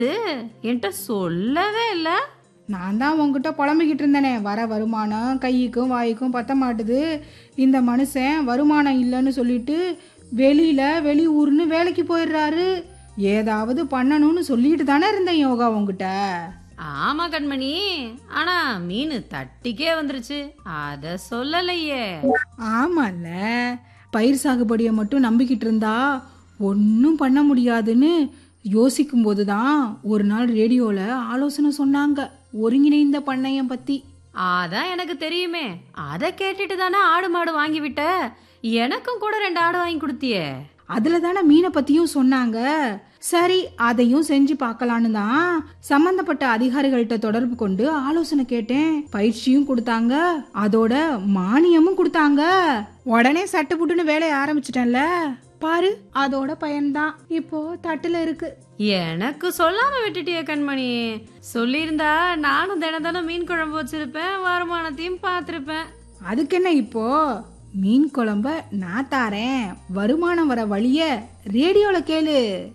என்கிட்ட சொல்லவே இல்லை நான் தான் உங்ககிட்ட புலம்பிக்கிட்டு இருந்தேனே வர வருமானம் கைக்கும் வாய்க்கும் பத்த மாட்டுது இந்த மனுஷன் வருமானம் இல்லைன்னு சொல்லிட்டு வெளியில வெளி ஊர்னு வேலைக்கு போயிடுறாரு ஏதாவது பண்ணணும்னு சொல்லிட்டு தானே இருந்தேன் யோகா உங்ககிட்ட ஆமா கண்மணி ஆனா மீன் தட்டிக்கே வந்துருச்சு அத சொல்லலையே ஆமால்ல பயிர் சாகுபடியை மட்டும் நம்பிக்கிட்டு இருந்தா ஒன்றும் பண்ண முடியாதுன்னு யோசிக்கும் போது தான் ஒரு நாள் ரேடியோவில் ஆலோசனை சொன்னாங்க ஒருங்கிணைந்த பண்ணையம் பற்றி அதான் எனக்கு தெரியுமே அத கேட்டுட்டு தானே ஆடு மாடு வாங்கி விட்ட எனக்கும் கூட ரெண்டு ஆடு வாங்கி கொடுத்தியே அதில் தானே மீனை பற்றியும் சொன்னாங்க சரி அதையும் செஞ்சு பார்க்கலான்னு தான் சம்பந்தப்பட்ட அதிகாரிகள்கிட்ட தொடர்பு கொண்டு ஆலோசனை கேட்டேன் பயிற்சியும் கொடுத்தாங்க அதோட மானியமும் கொடுத்தாங்க உடனே சட்டு புட்டுன்னு வேலையை ஆரம்பிச்சிட்டேன்ல பாரு அதோட பயன்தான் இப்போ தட்டுல இருக்கு எனக்கு சொல்லாம விட்டுட்டியே கண்மணி சொல்லியிருந்தா நானும் தின தினம் மீன் குழம்பு வச்சிருப்பேன் வருமானத்தையும் பார்த்திருப்பேன் அதுக்கு என்ன இப்போ மீன் குழம்ப நான் தாரேன் வருமானம் வர வழிய ரேடியோல கேளு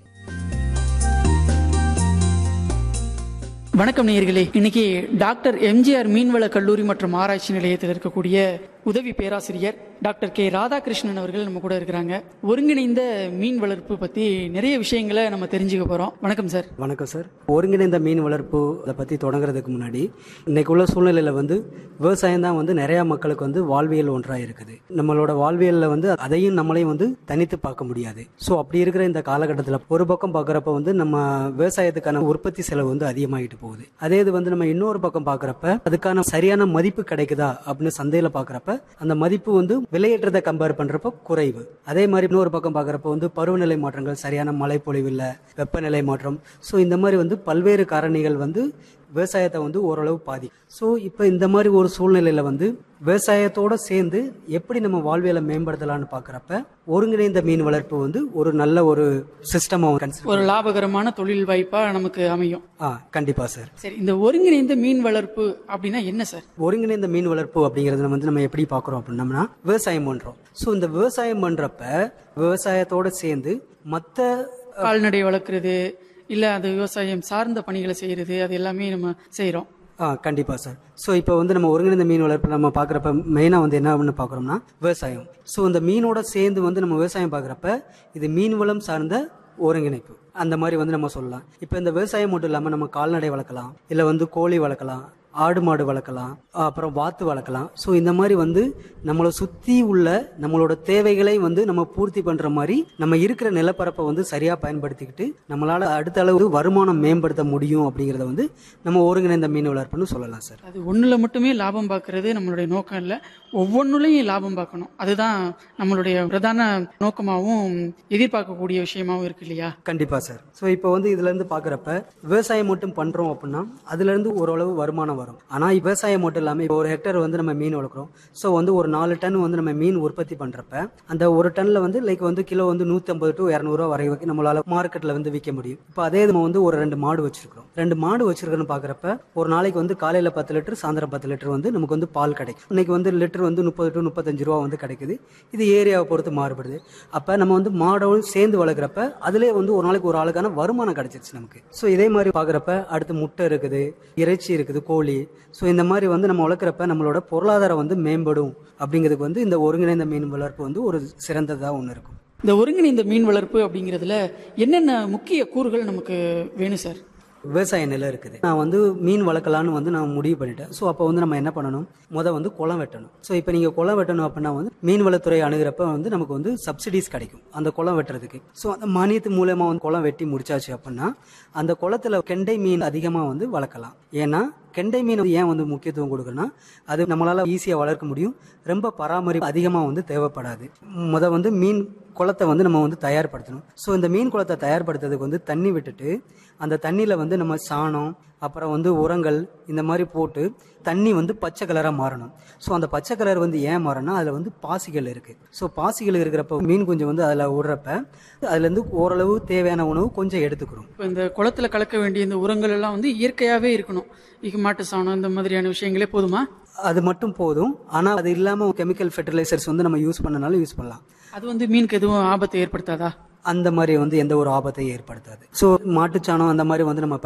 வணக்கம் நேயர்களே இன்னைக்கு டாக்டர் எம்ஜிஆர் மீன்வள கல்லூரி மற்றும் ஆராய்ச்சி நிலையத்தில் இருக்கக்கூடிய உதவி பேராசிரியர் டாக்டர் கே ராதாகிருஷ்ணன் அவர்கள் நம்ம கூட இருக்கிறாங்க ஒருங்கிணைந்த மீன் வளர்ப்பு பத்தி நிறைய விஷயங்களை நம்ம தெரிஞ்சுக்க போறோம் வணக்கம் சார் வணக்கம் சார் ஒருங்கிணைந்த மீன் வளர்ப்பு அதை பற்றி தொடங்குறதுக்கு முன்னாடி இன்னைக்கு உள்ள சூழ்நிலையில் வந்து விவசாயம் தான் வந்து நிறையா மக்களுக்கு வந்து வாழ்வியல் ஒன்றாக இருக்குது நம்மளோட வாழ்வியலில் வந்து அதையும் நம்மளையும் வந்து தனித்து பார்க்க முடியாது ஸோ அப்படி இருக்கிற இந்த காலகட்டத்தில் ஒரு பக்கம் பார்க்குறப்ப வந்து நம்ம விவசாயத்துக்கான உற்பத்தி செலவு வந்து அதிகமாகிட்டு போகுது அதே இது வந்து நம்ம இன்னொரு பக்கம் பார்க்குறப்ப அதுக்கான சரியான மதிப்பு கிடைக்குதா அப்படின்னு சந்தையில் பார்க்குறப்ப அந்த மதிப்பு வந்து விலையேற்றத்தை கம்பேர் பண்ணுறப்ப குறைவு அதே மாதிரி இன்னொரு பக்கம் பார்க்குறப்ப வந்து பருவநிலை மாற்றங்கள் சரியான மழை பொழிவு இல்லை வெப்பநிலை மாற்றம் ஸோ இந்த மாதிரி வந்து பல்வேறு காரணிகள் வந்து விவசாயத்தை வந்து ஓரளவு பாதி ஸோ இப்போ இந்த மாதிரி ஒரு சூழ்நிலையில வந்து விவசாயத்தோட சேர்ந்து எப்படி நம்ம வாழ்வியலை மேம்படுத்தலாம்னு பார்க்குறப்ப ஒருங்கிணைந்த மீன் வளர்ப்பு வந்து ஒரு நல்ல ஒரு சிஸ்டமாக கன்சிடர் ஒரு லாபகரமான தொழில் வாய்ப்பா நமக்கு அமையும் ஆ கண்டிப்பாக சார் சரி இந்த ஒருங்கிணைந்த மீன் வளர்ப்பு அப்படின்னா என்ன சார் ஒருங்கிணைந்த மீன் வளர்ப்பு அப்படிங்கறத வந்து நம்ம எப்படி பார்க்குறோம் அப்படின்னம்னா விவசாயம் பண்றோம் ஸோ இந்த விவசாயம் பண்றப்ப விவசாயத்தோட சேர்ந்து மற்ற கால்நடை வளர்க்குறது இல்ல அது விவசாயம் சார்ந்த பணிகளை செய்யறது அது எல்லாமே நம்ம செய்றோம் ஆ கண்டிப்பாக சார் ஸோ இப்போ வந்து நம்ம ஒருங்கிணைந்த மீன் வளர்ப்பு நம்ம பார்க்குறப்ப மெயினாக வந்து என்ன அப்படின்னு பார்க்குறோம்னா விவசாயம் ஸோ இந்த மீனோட சேர்ந்து வந்து நம்ம விவசாயம் பார்க்குறப்ப இது மீன் வளம் சார்ந்த ஒருங்கிணைப்பு அந்த மாதிரி வந்து நம்ம சொல்லலாம் இப்போ இந்த விவசாயம் மட்டும் இல்லாமல் நம்ம கால்நடை வளர்க்கலாம் இல்லை வந்து கோழி வளர்க்கலாம் ஆடு மாடு வளர்க்கலாம் அப்புறம் வாத்து வளர்க்கலாம் ஸோ இந்த மாதிரி வந்து நம்மளை சுற்றி உள்ள நம்மளோட தேவைகளை வந்து நம்ம பூர்த்தி பண்ணுற மாதிரி நம்ம இருக்கிற நிலப்பரப்பை வந்து சரியாக பயன்படுத்திக்கிட்டு நம்மளால் அடுத்த அளவு வருமானம் மேம்படுத்த முடியும் அப்படிங்கிறத வந்து நம்ம ஒருங்கிணைந்த மீன் வளர்ப்புன்னு சொல்லலாம் சார் அது ஒண்ணுல மட்டுமே லாபம் பார்க்கறது நம்மளுடைய நோக்கம் இல்ல ஒவ்வொன்றுலையும் லாபம் பார்க்கணும் அதுதான் நம்மளுடைய பிரதான நோக்கமாகவும் எதிர்பார்க்கக்கூடிய விஷயமாவும் இருக்கு இல்லையா கண்டிப்பாக சார் ஸோ இப்போ வந்து இதுலேருந்து பார்க்குறப்ப விவசாயம் மட்டும் பண்ணுறோம் அப்படின்னா அதுலேருந்து ஓரளவு வருமானம் வரும் ஆனால் விவசாயம் மட்டும் இல்லாமல் இப்போ ஒரு ஹெக்டர் வந்து நம்ம மீன் வளர்க்குறோம் ஸோ வந்து ஒரு நாலு டன் வந்து நம்ம மீன் உற்பத்தி பண்ணுறப்ப அந்த ஒரு டன்னில் வந்து லைக் வந்து கிலோ வந்து நூற்றம்பது டு இரநூறுவா வரை வரைக்கும் நம்மளால் மார்க்கெட்டில் வந்து விற்க முடியும் இப்போ அதே நம்ம வந்து ஒரு ரெண்டு மாடு வச்சிருக்கிறோம் ரெண்டு மாடு வச்சிருக்கோன்னு பார்க்குறப்ப ஒரு நாளைக்கு வந்து காலையில் பத்து லிட்டர் சாயந்தரம் பத்து லிட்டர் வந்து நமக்கு வந்து பால் கிடைக்கும் இன்னைக்கு வந்து லிட்டர் வந்து முப்பது டு முப்பத்தஞ்சு ரூபா வந்து கிடைக்குது இது ஏரியாவை பொறுத்து மாறுபடுது அப்போ நம்ம வந்து மாடோடு சேர்ந்து வளர்க்குறப்ப அதிலே வந்து ஒரு நாளைக்கு ஒரு ஆளுக்கான வருமானம் கிடைச்சிருச்சு நமக்கு ஸோ இதே மாதிரி பார்க்குறப்ப அடுத்து முட்டை இருக்குது இறைச்சி இருக்குது கோழி ஸோ இந்த மாதிரி வந்து நம்ம வளர்க்குறப்ப நம்மளோட பொருளாதாரம் வந்து மேம்படும் அப்படிங்கிறதுக்கு வந்து இந்த ஒருங்கிணைந்த மீன் வளர்ப்பு வந்து ஒரு சிறந்ததாக ஒன்று இருக்கும் இந்த ஒருங்கிணைந்த மீன் வளர்ப்பு அப்படிங்கிறதுல என்னென்ன முக்கிய கூறுகள் நமக்கு வேணும் சார் விவசாய நிலம் இருக்குது நான் வந்து மீன் வளர்க்கலான்னு வந்து நான் முடிவு பண்ணிட்டேன் ஸோ அப்போ வந்து நம்ம என்ன பண்ணணும் முத வந்து குளம் வெட்டணும் ஸோ இப்போ நீங்கள் குளம் வெட்டணும் அப்படின்னா வந்து மீன்வளத்துறை அணுகிறப்ப வந்து நமக்கு வந்து சப்சிடிஸ் கிடைக்கும் அந்த குளம் வெட்டுறதுக்கு ஸோ அந்த மானியத்து மூலயமா வந்து குளம் வெட்டி முடிச்சாச்சு அப்படின்னா அந்த குளத்துல கெண்டை மீன் அதிகமாக வந்து வளர்க்கலாம் ஏன்னா கெண்டை மீன் வந்து ஏன் வந்து முக்கியத்துவம் கொடுக்குறேன்னா அது நம்மளால ஈஸியாக வளர்க்க முடியும் ரொம்ப பராமரிப்பு அதிகமாக வந்து தேவைப்படாது முத வந்து மீன் குளத்தை வந்து நம்ம வந்து தயார்படுத்தணும் ஸோ இந்த மீன் குளத்தை தயார்படுத்துறதுக்கு வந்து தண்ணி விட்டுட்டு அந்த தண்ணியில் வந்து நம்ம சாணம் அப்புறம் வந்து உரங்கள் இந்த மாதிரி போட்டு தண்ணி வந்து பச்சை கலராக மாறணும் ஸோ அந்த பச்சை கலர் வந்து ஏன் மாறணும்னா அதில் வந்து பாசிகள் இருக்குது ஸோ பாசிகள் இருக்கிறப்ப மீன் குஞ்சு வந்து அதில் விடுறப்ப அதுலேருந்து ஓரளவு தேவையான உணவு கொஞ்சம் எடுத்துக்கிறோம் இப்போ இந்த குளத்துல கலக்க வேண்டிய இந்த உரங்கள் எல்லாம் வந்து இயற்கையாவே இருக்கணும் இங்க மாட்டு சாணம் இந்த மாதிரியான விஷயங்களே போதுமா அது மட்டும் போதும் ஆனால் அது இல்லாமல் கெமிக்கல் ஃபெர்டிலைசர்ஸ் வந்து நம்ம யூஸ் பண்ணனாலும் யூஸ் பண்ணலாம் அது வந்து மீனுக்கு எதுவும் ஆபத்தை ஏற்படுத்தாதா அந்த மாதிரி வந்து எந்த ஒரு ஆபத்தையும் ஏற்படுத்தாது ஸோ மாட்டுச்சாணம் அந்த மாதிரி வந்து நம்ம